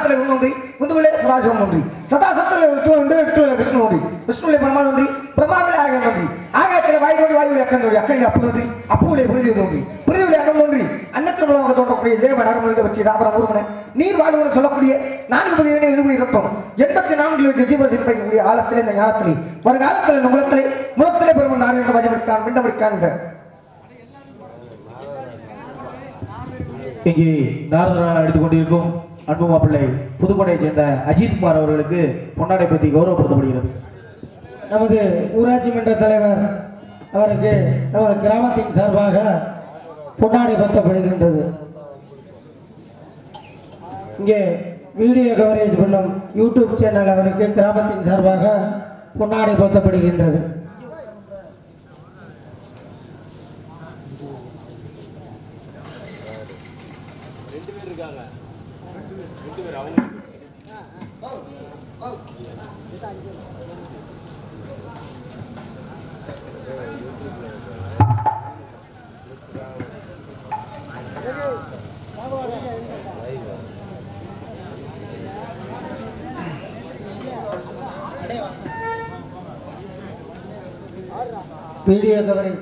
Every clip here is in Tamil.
ஆகாசத்துல ஒன்று ஒன்றி முதுவிலே சதாசிவம் ஒன்றி சதாசத்துல விஷ்ணு விஷ்ணு விஷ்ணு ஒன்றி விஷ்ணுவிலே பரமாதம் ஒன்றி பிரம்மாவிலே ஆகம் ஒன்றி ஆகாயத்தில் வாயுவோடு வாயுவிலே அக்கன் ஒன்றி அக்கனில் அப்பு ஒன்றி அப்புவிலே புரிதி ஒன்றி புரிதிவிலே அன்னம் ஒன்றி அன்னத்தில் உலக தோன்றக்கூடிய தேவ நரம்பு வச்சு தாபரம் உருவன நீர் வாழ்வுன்னு சொல்லக்கூடிய நான்கு பதிவு இருபது இருப்போம் எண்பத்தி நான்கு லட்சம் ஜீவசிற்பக்கூடிய ஆழத்திலே இந்த ஞானத்திலே வருங்காலத்தில் இந்த முலத்திலே முலத்திலே பெருமன் நாடு என்று வஜமிட்டான் விண்ணமிட்டான் இங்கே நாரதரால் அடித்துக் கொண்டிருக்கும் அன்பு மாப்பிள்ளை புதுக்கோட்டையைச் சேர்ந்த அஜித் குமார் அவர்களுக்கு பொன்னாடை பற்றி கௌரவப்படுத்தப்படுகிறது நமது ஊராட்சி மன்ற தலைவர் அவருக்கு நமது கிராமத்தின் சார்பாக பொன்னாடை பத்தப்படுகின்றது இங்கே வீடியோ கவரேஜ் பண்ணும் யூடியூப் சேனல் அவருக்கு கிராமத்தின் சார்பாக பொன்னாடை பத்தப்படுகின்றது வீடியோ கவரேஜ்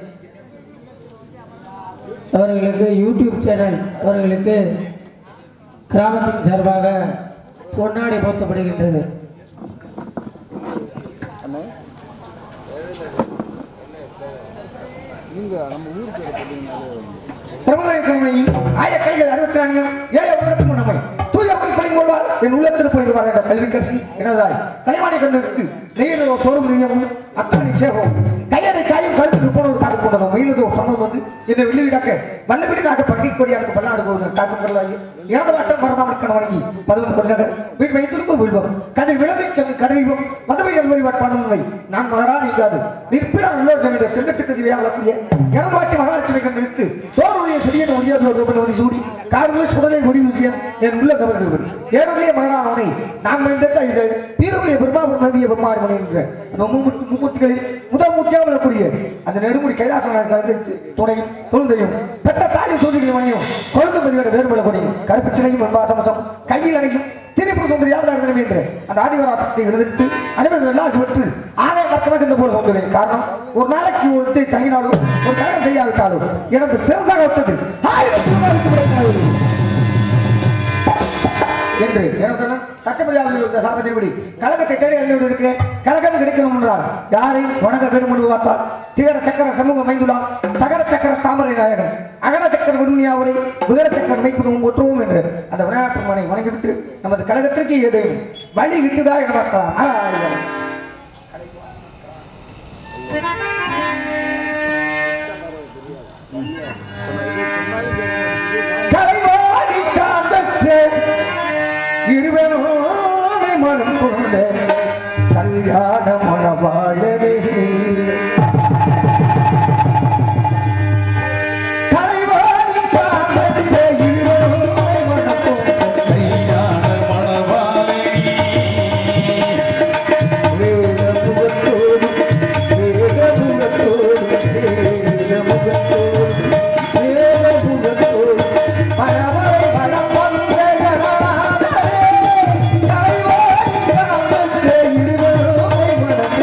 அவர்களுக்கு யூடியூப் சேனல் அவர்களுக்கு கிராமத்தின் சார்பாக பொன்னாடை போர்த்தப்படுகின்றது பிரபலமணி ஆய கைகள் அறுபத்தி நான்கு ஏழு உலகத்து முன்னமை தூய குறிப்பலின் கொள்வார் என் உள்ளத்தில் பொழிந்து வர கல்வி கரசி எனதாய் கலைவாணி கண்டெடுத்து நெய்யதோ சோறும் நெய்யமும் அத்தனை சேகம் கையடை காயும் கழுத்துக்கு போன ஒரு காத்து கொண்டதும் மயிலதோ சொந்தம் வந்து என்னை வெளியே காக்க வல்லபடி நாட்டு பகை கொடியாருக்கு பல்லாடு போவது தாக்கம் பெறலாயி இறந்த மாற்றம் மறந்தாமற்கன வணங்கி பதவன் கொண்டனர் வீட்டு வைத்திருக்கும் விழுவம் கதை விளம்பை சென்று கடவையும் மதவை அல்வரி வாட்பானவை நான் மலரா நீங்காது நிற்பிடர் உள்ளோர்கள் என்ற செல்லத்துக்கு திவையாக வரக்கூடிய எனது வாட்டி மகாலட்சுமி கண்டிருத்து தோருடைய சிறியன் ஒளியாது ஒரு சூடி காடுகளை சுடலை முடிவு செய்ய என் உள்ள கவர்ந்தவர் ஏறுடைய மகனானவனை நான் மனிதத்த இது பீருடைய பிரம்மா பிரம்மவிய பிரம்மாரிமனை என்ற அந்த மும்மூர்த்தி- மும்மூர்த்திகளில் முதல் முக்கியம் வரக்கூடிய அந்த நெடுமுடி கைலாச துணையும் தொழுந்தையும் பெற்ற தாயும் சூழ்நிலை மணியும் கொழுந்து மதியோட வேறுபட கொடியும் கருப்பு சிலையும் என்பாசமசம் கையில் அணையும் திருப்பி தோன்று யாவதாக வேண்டும் என்று அந்த ஆதிவராசத்தை விடுவித்து அனைவரும் எல்லாரும் பெற்று ஆதாய பக்கமாக இந்த போல சொல்கிறேன் காரணம் ஒரு நாளைக்கு ஒரு இடத்தை தங்கினாலும் ஒரு கல்யாணம் செய்யாவிட்டாலும் எனது சிறசாக விட்டது ஆயிரம் ரூபாய்க்கு கிடைக்கிறது. என்று எனக்கு கச்சமரியாதையில் இருந்த சாபத்தின்படி கழகத்தை தேடி அறிந்து இருக்கிறேன் கழகம் கிடைக்கணும் என்றார் யாரை வணங்க வேண்டும் என்று பார்த்தார் திகட சக்கர சமூகம் அமைந்துள்ளார் சகர சக்கர தாமரை நாயகன் அகட சக்கர விண்ணியாவரை விகட சக்கர மைப்பதும் ஒற்றுவோம் என்று அந்த விநாயகப் பெருமானை வணங்கிவிட்டு நமது கழகத்திற்கு ஏதேனும் வழி விட்டுதா என பார்க்கலாம் ஆ, கலைவாணி காந்தற்றே இருவனோமை மனம் கொண்ட கல்யாண மணவாழரே கலைவாணி காந்தற்றே இருவனோமை மனம் கொண்ட கல்யாண மணவாழரே வேத முகத்தோடு வேத முகத்தோடு வேத முகத்தோடு வேத முகத்தோடு பரவரை பரப்பொன்றே கரமாதரே தலைவாரி காந்தற்றே இருவனோமை மனம்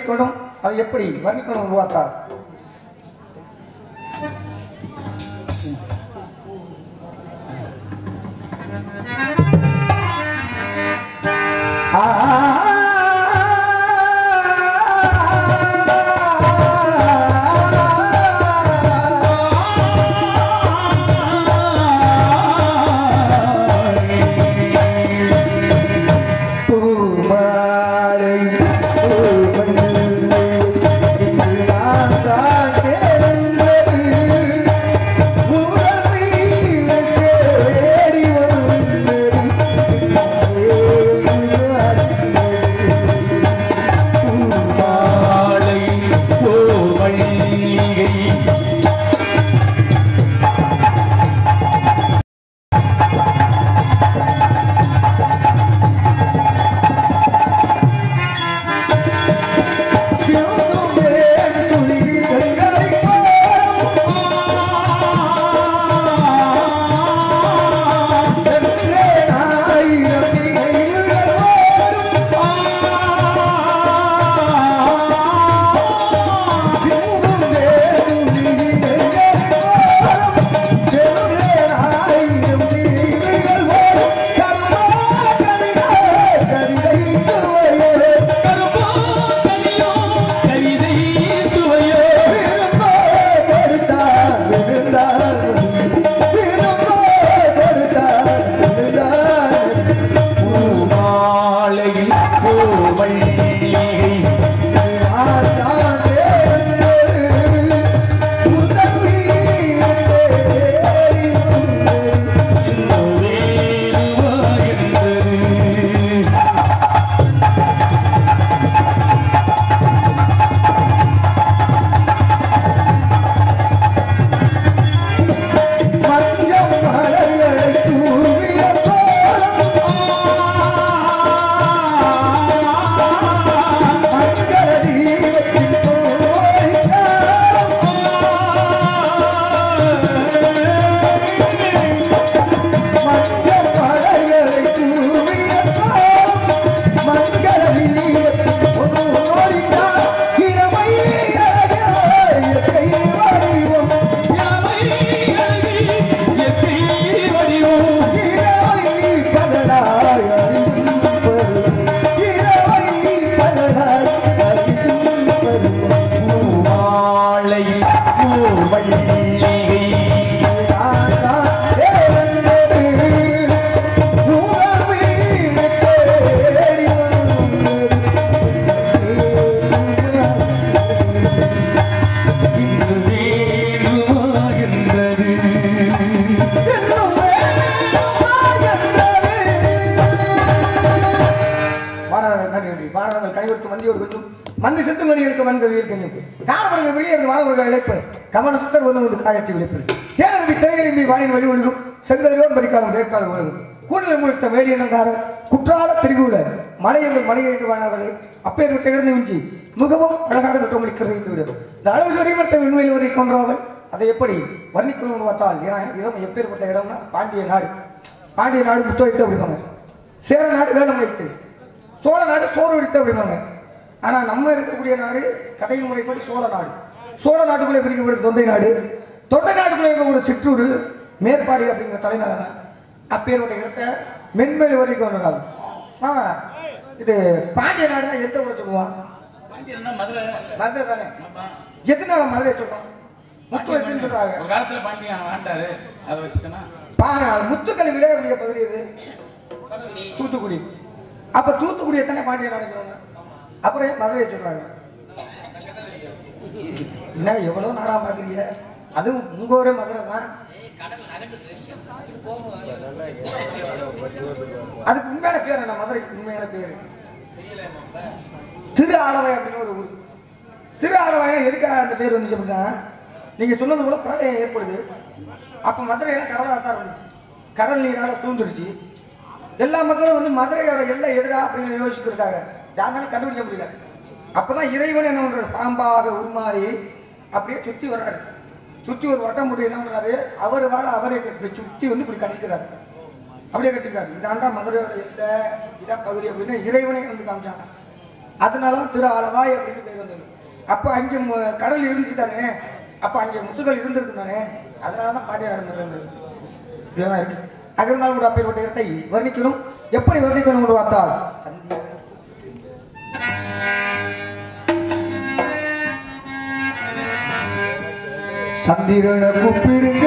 வர்ணிக்கணும் அதை எப்படி வர்ணிக்கணும் உருவாக்கார் பூமாலை பூமல்லை இங்கு நான் தான் தேர்ந்தது உறவை தேடி வந்தது மாலை ஓர் மல்லிகை கவிதை சுவையோ மாலையில் ஓர் மல்லிகை இன்னும் வேறு வாழ்கின்றது மஞ்சள் மலர்களை தூவிய மங்கள தீபத்தின் மஞ்சள் மலர்களை தூவிய மங்கள தீபத்தின் ஒளித்தார் இளமை அழகாய் வடிவம் இரவை பலனாய் அறியும் பருவம். இரவை பலனாய் அறியும் பருவம். நானா தேவனது உணர்வில் தேடி என்னும் மாணவர்கள் நன்றி நன்றி மாணவர்கள் கனிவருக்கு மந்தியோடு கொஞ்சம் மந்தி சித்து மணிகளுக்கு மன்கவியில் கண்ணியம் காணவர்கள் வெளியே இருந்து மாணவர்கள் இழைப்பு கமல சித்தர் வந்து வந்து காயத்தை விழிப்பு தேனவி திரையிலிம்பி வானின் வழி ஒழுகும் செங்கதிரோன் பறிக்காலும் வேர்க்கால ஒழுகும் கூடுதல் முடித்த வேலியினங்கார குற்றால திரிகுல மலையில் மலையை என்று வாழ்ந்தவர்கள் அப்பேர் விட்டு இருந்து மிஞ்சி மிகவும் அழகாக தோற்றமளிக்கிறது என்று விடும் இந்த அளவு சொரியமற்ற விண்மையில் வரை கொன்றவர்கள் அதை எப்படி வர்ணிக்கணும்னு பார்த்தால் ஏன்னா இடம் எப்பேற்பட்ட இடம்னா பாண்டிய நாடு பாண்டிய நாடு முத்தொழித்து அப்படிம்பாங்க சேர நாடு வேலம் வைத்து சோழ நாடு சோறு அடித்து அப்படிம்பாங்க ஆனால் நம்ம இருக்கக்கூடிய நாடு கதையின் முறைப்படி சோழ நாடு சோழ நாட்டுக்குள்ளே பிரிக்கப்படுது தொண்டை நாடு தொண்டை நாட்டுக்குள்ளே இருக்க ஒரு சிற்றூர் மேற்பாடி அப்படிங்கிற தலைநகரம் அப்பேற்பட்ட இடத்தை மென்மேல் வரைக்கும் கொண்டாடு ஆ இது பாண்டிய நாடுனா எந்த ஊரை சொல்லுவான் மதுரை மதுரை தானே ஆமா. எத்தனை மதுரை சொல்றோம் முத்து வச்சுன்னு சொல்றாங்க ஒரு காலத்துல பாண்டியன் வாழ்ந்தாரு அதை வச்சுக்கனா பாரு முத்துக்கள் விளையாடக்கூடிய பகுதி இது தூத்துக்குடி அப்ப தூத்துக்குடி எத்தனை பாண்டிய நடக்கிறவங்க அப்புறம் ஏன் மதுரையை சொல்றாங்க என்ன எவ்வளவு நாடா பாக்குறீங்க அதுவும் உங்க ஊரே மதுரை தான் அதுக்கு உண்மையான பேர் என்ன மதுரைக்கு உண்மையான பேரு திரு ஆலவாய் அப்படின்னு ஒரு ஊர் திரு ஆலவாயம் எதுக்காக அந்த பேர் வந்துச்சு அப்படின்னா நீங்க சொன்னது போல பிரளயம் ஏற்படுது அப்ப மதுரையில கடலாக தான் இருந்துச்சு கடல் நீரால சூழ்ந்துருச்சு எல்லா மக்களும் வந்து மதுரையோட எல்லை எதிரா அப்படின்னு யோசிச்சிருக்காங்க யாருனாலும் கண்டுபிடிக்க முடியல அப்பதான் இறைவன் என்ன பண்றாரு பாம்பாக உருமாறி அப்படியே சுத்தி வர்றாரு சுத்தி ஒரு வட்டம் போட்டு என்ன பண்றாரு அவர் வாழ அவரே இப்படி சுத்தி வந்து இப்படி கடிச்சுக்கிறாரு அப்படியே கடிச்சுக்கிறாரு இதாண்டா மதுரையோட எல்லை இதான் பகுதி அப்படின்னு இறைவனை வந்து காமிச்சாங்க அதனால தான் திரு ஆலவாய் அப்படின்னு பேர் வந்தது அப்போ அங்கே மு- கடல் இருந்துச்சு தானே அப்போ அங்கே முத்துக்கள் இருந்திருக்கு தானே அதனால தான் பாண்டிய நாடு இருந்தது இதுதான் இருக்கு அது இருந்தாலும் கூட அப்பேற்பட்ட இடத்தை வர்ணிக்கணும் எப்படி வர்ணிக்கணும் என்று பார்த்தால் சந்தி சந்திரனை கூப்பிடுங்க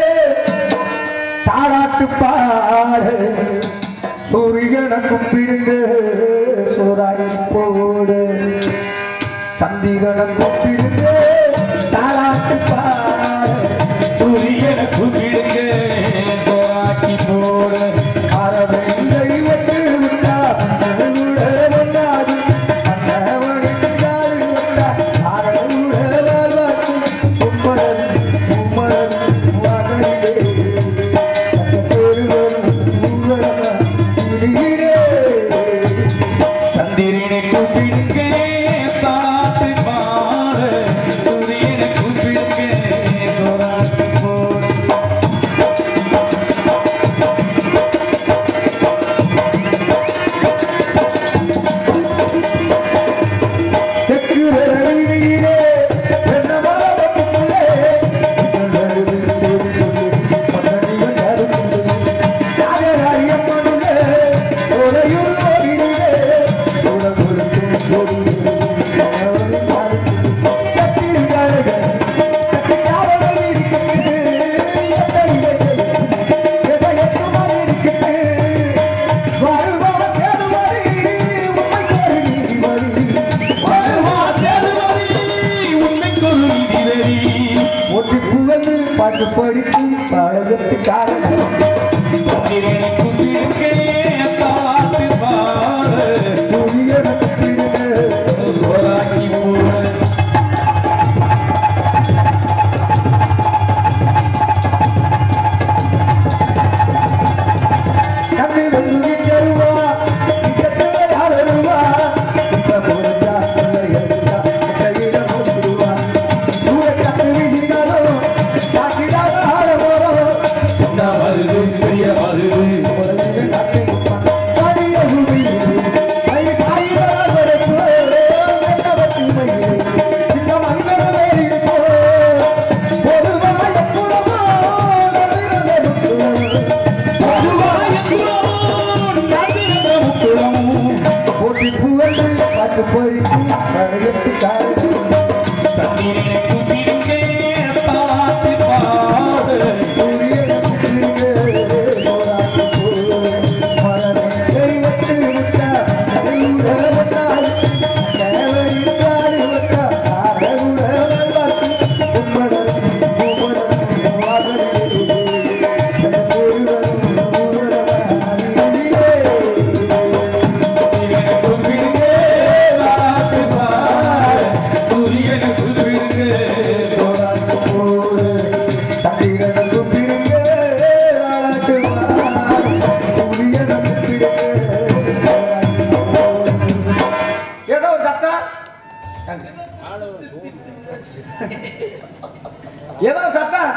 தாராட்டு பாடு சூரியனை கூப்பிடுங்க சோறாய் போடு சந்திரனை கூப்பிடுங்க தாராட்டு பாடு சூரியனை கூப்பிடுங்க சோறாக்கி போட அரவணை வெட்டு விட்டா மன்னனுட வந்தாது மன்னவனுக்கு காலு வந்தா அரவணுட வாழ்வாக்கு உம்மடன் உம்மடன் வாசலிலே பெருவரும் ஊர்வலமா இடியிலே சந்திரனை கூப்பிடுங்க தாத்து பாட சூரியனை கூப்பிடுங்க சோறாக்கி போட தெற்கு வீதியிலே வெண்ணமர வட்டுக்குள்ளே நடுவில் சேரி சொல்லி மன்னனிவன் யாருக்குள்ளே ராஜராஜம்மனுள்ளே ஒரையுள் ஓடிலே சூழ பொருத்தும் கோடிலே மன்னவன் யாருக்குள்ளே கட்டில் கழக கட்டி யாவர்கள் இருக்கிறது எத்தனை எசையற்று மாறியிருக்கிறது வாழ்வா சேதுவரி உண்மை கோரி நீதிபதி வருவா சேதுபதி உண்மைக்கொரு நீதிபதி ஒன்று புகழ்ந்து பாட்டு படிக்கும் பழகத்து காரணம் சந்திரனை கூப்பிடுங்க தாத்து பாட சூரியனுக்கு சோறாக்கி போட கண்ணு வந்து தருவா இக்கத்துல யார் வருவா இப்ப முடிஞ்சா இல்லை எடுத்தா கையில போட்டுருவா சூழ கத்து வீசினாலும் சாக்கிடாத ஆட போறோம் சொந்த வருது பெரிய வருது உலகில் நாட்டை பாடிய பூமியில் கை காய்களால் வரைக்கும் வெள்ளவத்தி மயிலே இந்த மங்களமே இருக்கோ பொதுவாய குலமோ நம்பிரத பொதுவாய குலமும் நம்பிருந்த முக்குளமும் போட்டி புகழ்ந்து பாட்டு படிக்கும் கரையத்து காரணம் சந்திரனை கூப்பிடுங்க தாத்து பாட சூரியனை கூப்பிடுங்க தாத்து பாட சூரியனை கூப்பிடுங்க சோறாக்கி போட ஏதோ ஒரு சத்தம் ஏதோ ஒரு சத்தம்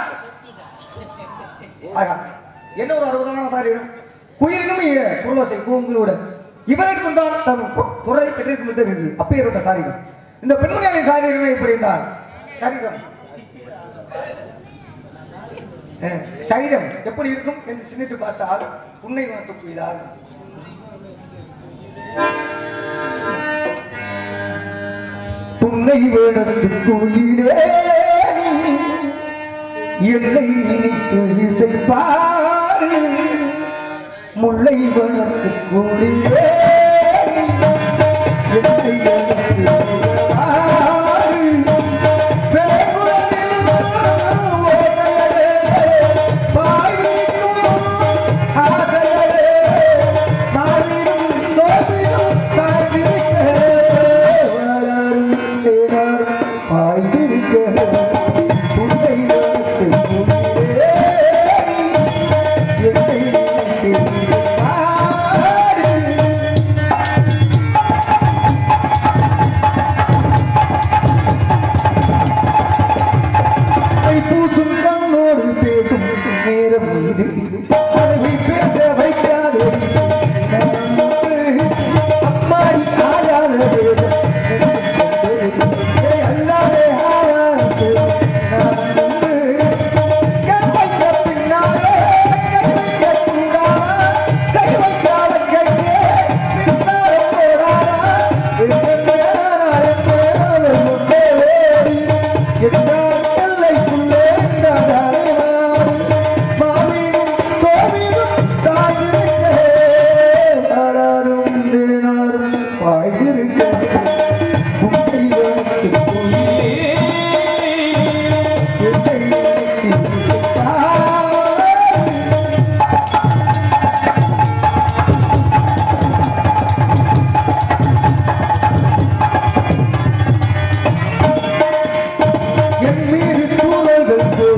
ஆகா என்ன ஒரு அற்புதமான சாரீரம் குயிலுக்கும் குரலோசை கூங்களோட இவருக்கும் தான் தன் கு- குரலை பெற்றிருக்கும் என்று இருக்கு அப்பேற்பட்ட சாரீரம் இந்த பெண்மணிகளின் சாரீரமே எப்படி என்றால் சரீரம் அஹ், சரீரம் எப்படி இருக்கும் என்று சிந்தித்து பார்த்தால் உன்னை உணர்த்து குயிலால் புன்னை வேணத்து குயிலே நீ என்னை நினைத்து இசைப்பாரு முல்லை வனத்து குயிலே நீ என்னை நினைத்து இசைப்பாரு. வேங்குழலில் ஓசையடே, பாய்விரிக்கும் ஆசையடே, நாவிலும் நோவிலும் சாய்ந்திருக்க, வளரும் நிழல் பாய்ந்திருக்க, உன்னை நினைத்து குயிலே, என்னை நினைத்து இசைப்பாரு. என் மீது தூரங்கள் கூட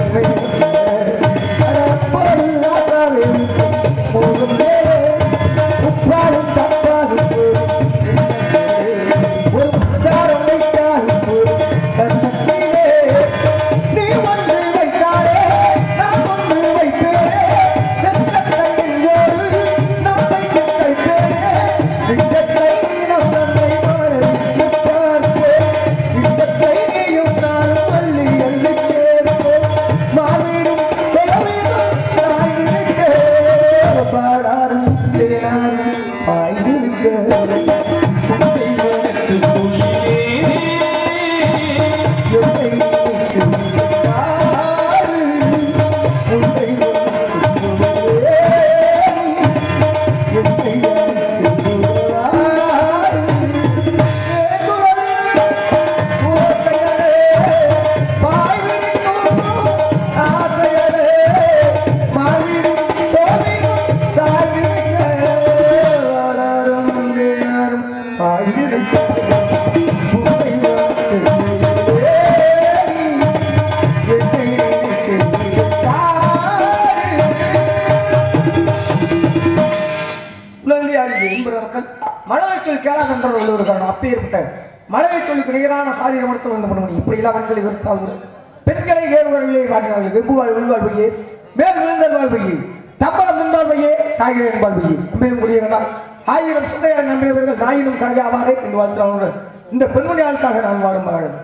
அடப்பாடும் ராசாவே போகும் தேவே உப்பாடும் தப்பாடும் ஒரு முத்தாரம் வைத்தாலும் போதும் கண்ணத்திலே நீ ஒன்று வைத்தாரே நான் ஒன்று வைப்பேனே நெஞ்சத்தை நெஞ்சோடு நம்மை தைப்பேனே நெஞ்சத்தை நம் தன்னை மாற பார்ப்பேன் இன்பத்தை நீயும் நானும் அள்ளி அள்ளி சேர்ப்போம் மாவீடும் தொலைவீடும் சாய்ந்திருக்க பாடாரும் தேனாரும் பாய்ந்திருக்க உலகிலே என்பது மக்கள் மழலை சொல் கேளாத என்ற ஒரு காரணம் அப்பேற்பட்ட மழலை சொல்லுக்கு நிகரான சாதிய மருத்துவம் வந்து பண்ண முடியும் இப்படி எல்லாம் பெண்களை வெறுத்தால் கூட பெண்களை ஏறுவர்களை வாழ்கிறார்கள் வெகுவாழ் உள்வாழ்வையே மேல் விழுந்தல் வாழ்வையே தம்பளம் முன்பாழ்வையே சாகிர என்பாழ்வையே நம்பியும் முடியுங்களா ஆயிரம் சிந்தையாக நம்பியவர்கள் நாயினும் கரையாவாரே என்று வாழ்ந்தார்கள் இந்த பெண்மணி ஆளுக்காக நான் வாடும் வாழும்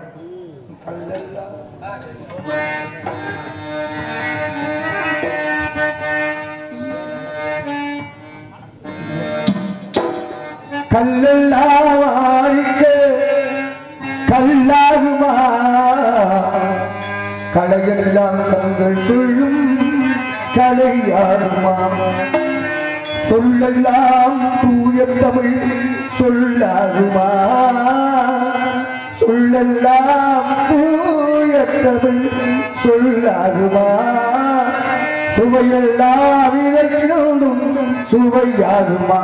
கல்லெல்லாம் வாழிக்க கல்லாகுமா கலையெல்லாம் கண்கள் சொல்லும் கலையாகுமா சொல்லெல்லாம் தூய தமிழ் சொல்லாகுமா சொல்லெல்லாம் தூய தமிழ் சொல்லாகுமா சுவையெல்லாம் இறைச்சினும் சுவையாகுமா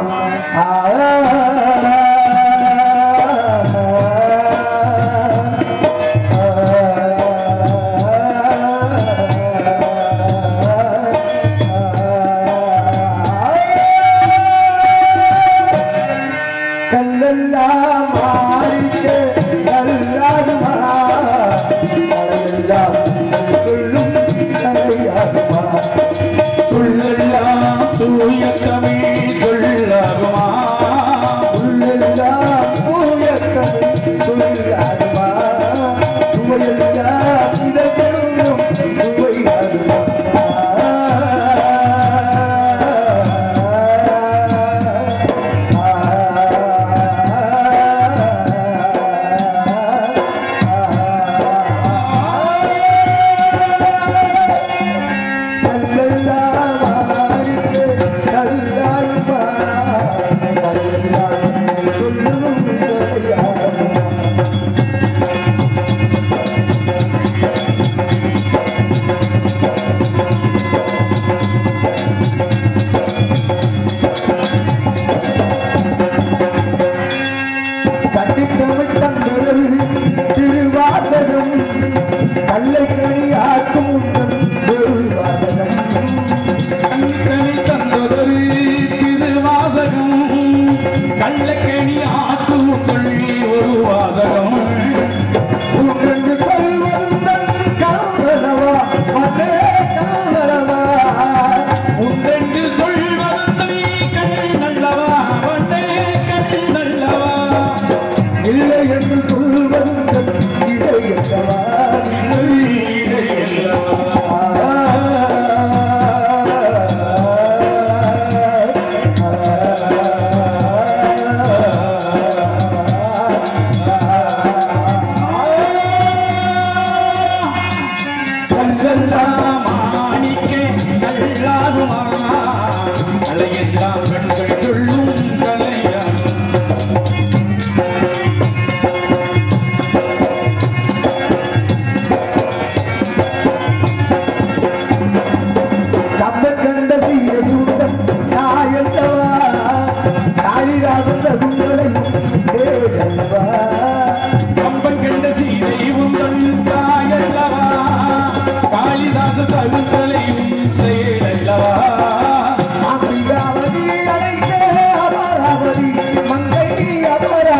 கல்லெல்லாம் மாறிக்க கல்லாகுமா கல்லெல்லாம் சொல்லும் கலையாகுமா சொல்லெல்லாம் தூய தமிழ் சொல்லாகுமா உள்ளெல்லாம் தூயத்தமிழ் சொல்லாகுமா சுவையெல்லாம் இதழும் சுவையாகுமா திருவாசகம் கல்லை கனியாக்கும் திருவாசகம் கண்கணி தந்ததொரு திருவாசகம் கள்ளக்கணி ஆக்கும் கொள்ளி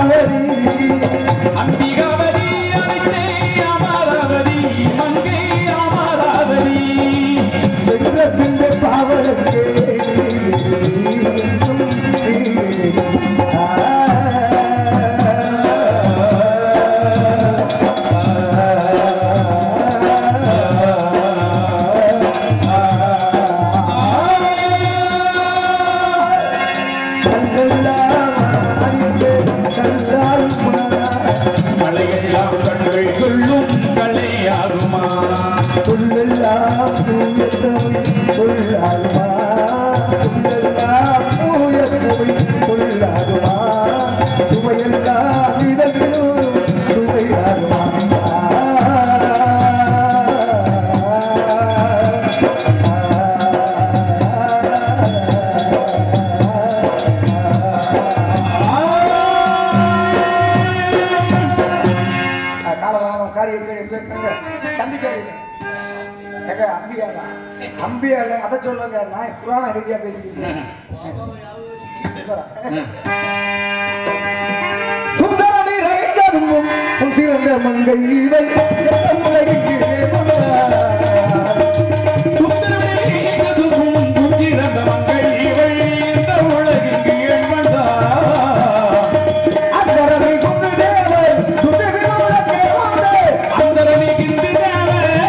அமராவதி அம்பிகாவதி அனைத்தே அமராவதி மங்கை அமராவதி சென்ற பின்பு பாவலுக்கு மலையெல்லாம் கண்கள் சொல்லும் கலையாகுமா சொல்லெல்லாம் தூயத்தவை சொல்லாகுமா சொல்லெல்லாம் தூயத்தவை சொல்லாகுமா சுவையெல்லாம் இதழும் சுவையாகுமா காலவாமம் காரியத்தை பேசுறாங்க சந்திக்காதீங்க எங்க அம்பியால அம்பியால அதை சொல்லுங்க நான் புராண ரீதியா பேசிக்கிறேன் சுந்தரனி ரைந்ததும் உன் சிறந்த மங்கை இவை எல்லாம் உலகிற்கு முதலார். சுந்தரமேகதும் புத்திரந்த மங்கை இவை இந்த உலகிற்கு என்பதா அந்தரனை கொண்டு தேவர் சுத்தவிரோத கேவாண்டே. அந்தரனி கிந்திரான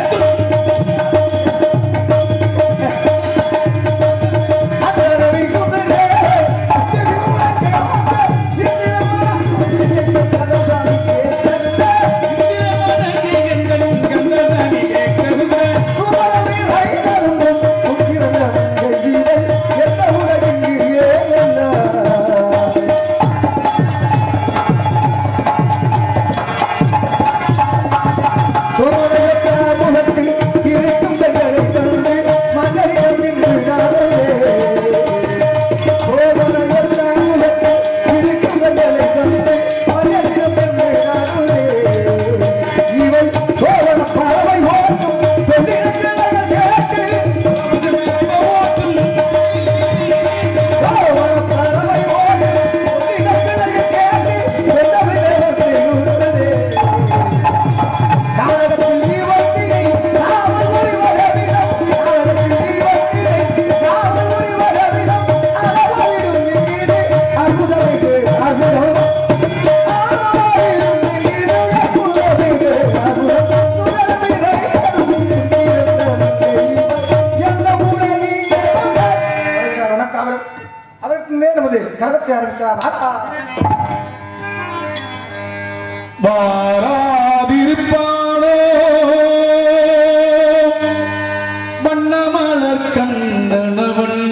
அந்தரனை கொண்டு தேவர் சுத்தவிரோத கேவாண்டே. இந்திரமா கதசாமி கேட்டதே. சுந்தரனி ரைந்ததும் உன் சிறந்த மங்கை இவை எல்லாம் உலகிற்கு ஏகல்லார். சோழக முகத்தில் இருக்கும் பெண்களை கண்டு மகளிடம் நின்று நாடலே. சோழக முகத்தில் இருக்கும் பெண்களை கண்டு மகளிடம் நின்று நாடலே. இவை சோழன பறவை ஓட்டும் பெண்ணிடத்தில் கேட்டு சோழன பறவை ஓட்டும் பெண்ணிடத்தில் கேட்டு என்ன விதத்தில் இருந்ததே காலத்தில் நீவத்தினை காவல் புரிவதவிடம் காலத்தில் நீவத்தினை காவல் புரிவதவிடம் அளவாயிடும் நீடு அற்புதமிகு அற்புதம் அளவாயிடும் நீடு அற்புதமிகு அற்புதம் சுடர்மிகை எந்த உடனே வணக்கம் அதற்கு மேல் நமது கழகத்தை ஆரம்பிக்கலாம் ஆத்தா வாராதிருப்பானோ வண்ணமலர் கண்ணனவன்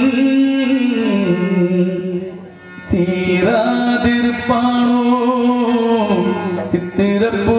சீராதிருப்பானோ சித்திரப்பு